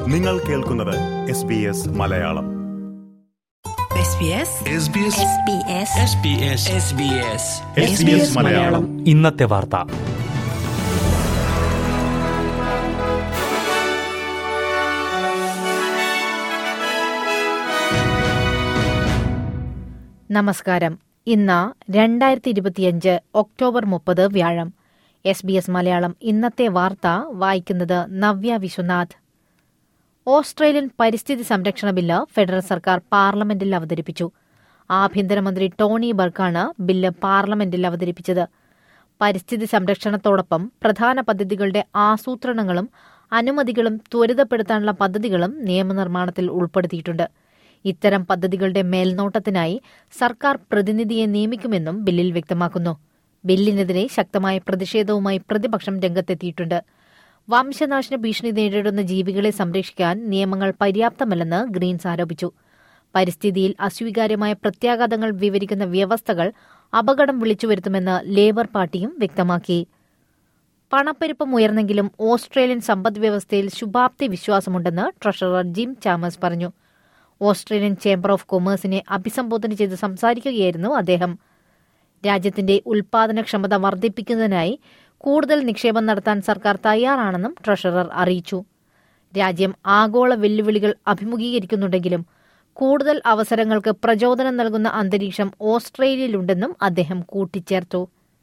നിങ്ങൾ കേൾക്കുന്നത് S B S Malayalam SBS Malayalam ഇന്നത്തെ വാർത്ത നമസ്കാരം ഇന്ന് രണ്ടായിരത്തി ഇരുപത്തിയഞ്ച് ഒക്ടോബർ മുപ്പത് വ്യാഴം എസ് ബി എസ് മലയാളം ഇന്നത്തെ വാർത്ത വായിക്കുന്നത് നവ്യ വിശ്വനാഥ് ഓസ്ട്രേലിയൻ പരിസ്ഥിതി സംരക്ഷണ ബില്ല് ഫെഡറൽ സർക്കാർ പാർലമെന്റിൽ അവതരിപ്പിച്ചു ആഭ്യന്തരമന്ത്രി ടോണി ബർക്കാണ് ബില്ല് പാർലമെന്റിൽ അവതരിപ്പിച്ചത് പരിസ്ഥിതി സംരക്ഷണത്തോടൊപ്പം പ്രധാന പദ്ധതികളുടെ ആസൂത്രണങ്ങളും അനുമതികളും ത്വരിതപ്പെടുത്താനുള്ള പദ്ധതികളും നിയമനിർമ്മാണത്തിൽ ഉൾപ്പെടുത്തിയിട്ടുണ്ട് ഇത്തരം പദ്ധതികളുടെ മേൽനോട്ടത്തിനായി സർക്കാർ പ്രതിനിധിയെ നിയമിക്കുമെന്നും ബില്ലിൽ വ്യക്തമാക്കുന്നു ബില്ലിനെതിരെ ശക്തമായ പ്രതിഷേധവുമായി പ്രതിപക്ഷം രംഗത്തെത്തിയിട്ടുണ്ട് വംശനാശന ഭീഷണി നേരിടുന്ന ജീവികളെ സംരക്ഷിക്കാൻ നിയമങ്ങൾ പര്യാപ്തമല്ലെന്ന് ഗ്രീൻസ് ആരോപിച്ചു പരിസ്ഥിതിയിൽ അസ്വീകാര്യമായ പ്രത്യാഘാതങ്ങൾ വിവരിക്കുന്ന വ്യവസ്ഥകൾ അപകടം വിളിച്ചുവരുത്തുമെന്ന് ലേബർ പാർട്ടിയും വ്യക്തമാക്കി പണപ്പെരുപ്പം ഉയർന്നെങ്കിലും ഓസ്ട്രേലിയൻ സമ്പദ്വ്യവസ്ഥയിൽ ശുഭാപ്തി വിശ്വാസമുണ്ടെന്ന് ട്രഷറർ ജിം ചാമസ് പറഞ്ഞു ഓസ്ട്രേലിയൻ ചേംബർ ഓഫ് കൊമേഴ്സിനെ അഭിസംബോധന ചെയ്ത് സംസാരിക്കുകയായിരുന്നു അദ്ദേഹം രാജ്യത്തിന്റെ ഉൽപാദനക്ഷമത വർദ്ധിപ്പിക്കുന്നതിനായി കൂടുതൽ നിക്ഷേപം നടത്താൻ സർക്കാർ തയ്യാറാണെന്നും ട്രഷറർ അറിയിച്ചു രാജ്യം ആഗോള വെല്ലുവിളികൾ അഭിമുഖീകരിക്കുന്നുണ്ടെങ്കിലും കൂടുതൽ അവസരങ്ങൾക്ക് പ്രചോദനം നൽകുന്ന അന്തരീക്ഷം ഓസ്ട്രേലിയയിലുണ്ടെന്നും അദ്ദേഹം കൂട്ടിച്ചേർത്തു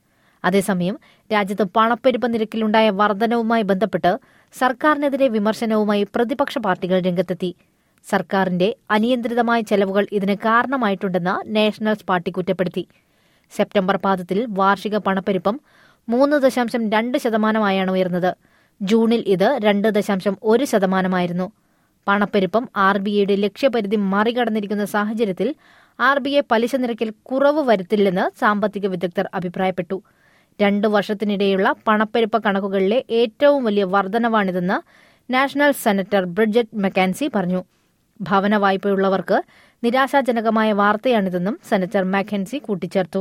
അതേസമയം രാജ്യത്ത് പണപ്പെരുപ്പ നിരക്കിലുണ്ടായ വർധനവുമായി ബന്ധപ്പെട്ട് സർക്കാരിനെതിരെ വിമർശനവുമായി പ്രതിപക്ഷ പാർട്ടികൾ രംഗത്തെത്തി സർക്കാരിന്റെ അനിയന്ത്രിതമായ ചെലവുകൾ ഇതിന് കാരണമായിട്ടുണ്ടെന്ന് നാഷണൽസ് പാർട്ടി കുറ്റപ്പെടുത്തി സെപ്റ്റംബർ പാദത്തിൽ വാർഷിക പണപ്പെരുപ്പം മൂന്ന് ദശാംശം രണ്ട് ശതമാനമായാണ് ഉയർന്നത് ജൂണിൽ ഇത് രണ്ട് ദശാംശം ഒരു ശതമാനമായിരുന്നു പണപ്പെരുപ്പം ആർ ബി ഐയുടെ ലക്ഷ്യപരിധി മറികടന്നിരിക്കുന്ന സാഹചര്യത്തിൽ ആർ ബി ഐ പലിശ നിരക്കിൽ കുറവ് വരുത്തില്ലെന്ന് സാമ്പത്തിക വിദഗ്ധർ അഭിപ്രായപ്പെട്ടു രണ്ടു വർഷത്തിനിടെയുള്ള പണപ്പെരുപ്പ കണക്കുകളിലെ ഏറ്റവും വലിയ വർധനവാണിതെന്ന് നാഷണൽ സെനറ്റർ ബ്രിഡ്ജറ്റ് മെക്കാൻസി പറഞ്ഞു ഭവന വായ്പയുള്ളവർക്ക് നിരാശാജനകമായ വാർത്തയാണിതെന്നും സെനറ്റർ മാക്കൻസി കൂട്ടിച്ചേർത്തു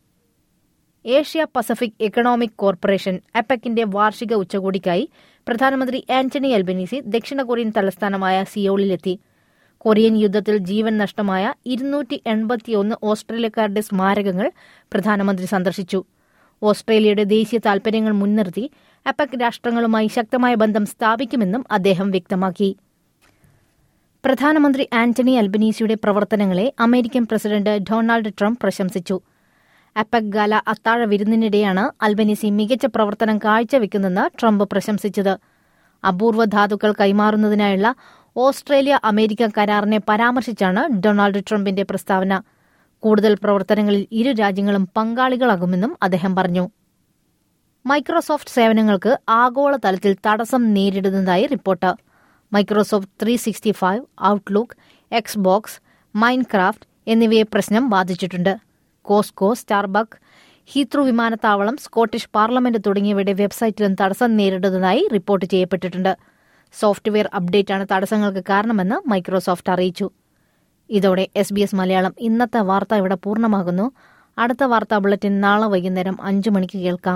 ഏഷ്യ പസഫിക് എക്കണോമിക് കോർപ്പറേഷൻ അപെക്കിന്റെ വാർഷിക ഉച്ചകോടിക്കായി പ്രധാനമന്ത്രി ആന്റണി അൽബനീസി ദക്ഷിണ കൊറിയൻ തലസ്ഥാനമായ സിയോളിലെത്തി കൊറിയൻ യുദ്ധത്തിൽ ജീവൻ നഷ്ടമായ ഇരുന്നൂറ്റി എൺപത്തിയൊന്ന് ഓസ്ട്രേലിയക്കാരുടെ സ്മാരകങ്ങൾ പ്രധാനമന്ത്രി സന്ദർശിച്ചു ഓസ്ട്രേലിയയുടെ ദേശീയ താൽപര്യങ്ങൾ മുൻനിർത്തി അപെക് രാഷ്ട്രങ്ങളുമായി ശക്തമായ ബന്ധം സ്ഥാപിക്കുമെന്നും അദ്ദേഹം വ്യക്തമാക്കി പ്രധാനമന്ത്രി ആന്റണി അൽബനീസിയുടെ പ്രവർത്തനങ്ങളെ അമേരിക്കൻ പ്രസിഡന്റ് ഡൊണാൾഡ് ട്രംപ് പ്രശംസിച്ചു അപെക് ഗാല അത്താഴ വിരുന്നിനിടെയാണ് അൽബനീസി മികച്ച പ്രവർത്തനം കാഴ്ചവെക്കുന്നെന്ന് ട്രംപ് പ്രശംസിച്ചത് അപൂർവ ധാതുക്കൾ കൈമാറുന്നതിനായുള്ള ഓസ്ട്രേലിയ അമേരിക്ക കരാറിനെ പരാമർശിച്ചാണ് ഡൊണാൾഡ് ട്രംപിന്റെ പ്രസ്താവന കൂടുതൽ പ്രവർത്തനങ്ങളിൽ ഇരു രാജ്യങ്ങളും പങ്കാളികളാകുമെന്നും അദ്ദേഹം പറഞ്ഞു മൈക്രോസോഫ്റ്റ് സേവനങ്ങൾക്ക് ആഗോളതലത്തിൽ തടസ്സം നേരിടുന്നതായി report Microsoft three sixty five Outlook Xbox Minecraft എന്നിവയെ പ്രശ്നം ബാധിച്ചിട്ടുണ്ട് കോസ്കോ സ്റ്റാർബക്ക് ഹീത്രൂ വിമാനത്താവളം സ്കോട്ടിഷ് പാർലമെന്റ് തുടങ്ങിയവയുടെ വെബ്സൈറ്റിലും തടസ്സം നേരിടുന്നതായി റിപ്പോർട്ട് ചെയ്യപ്പെട്ടിട്ടുണ്ട് സോഫ്റ്റ്വെയർ അപ്ഡേറ്റാണ് തടസ്സങ്ങൾക്ക് കാരണമെന്ന് മൈക്രോസോഫ്റ്റ് അറിയിച്ചു ഇതോടെ എസ് ബി എസ് മലയാളം ഇന്നത്തെ വാർത്ത ഇവിടെ പൂർണ്ണമാകുന്നു അടുത്ത വാർത്താ ബുള്ളറ്റിൻ നാളെ വൈകുന്നേരം അഞ്ചു മണിക്ക് കേൾക്കാം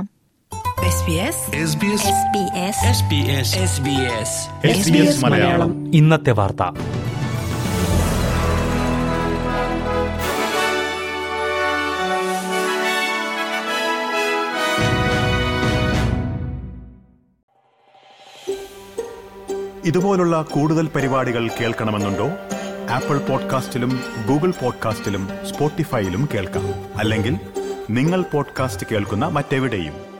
SBS മലയാളം ഇന്നത്തെ വാർത്ത ഇതുപോലുള്ള കൂടുതൽ പരിപാടികൾ കേൾക്കണമെന്നുണ്ടോ ആപ്പിൾ പോഡ്കാസ്റ്റിലും ഗൂഗിൾ പോഡ്കാസ്റ്റിലും സ്പോട്ടിഫൈയിലും കേൾക്കാം അല്ലെങ്കിൽ നിങ്ങൾ പോഡ്കാസ്റ്റ് കേൾക്കുന്ന മറ്റെവിടെയും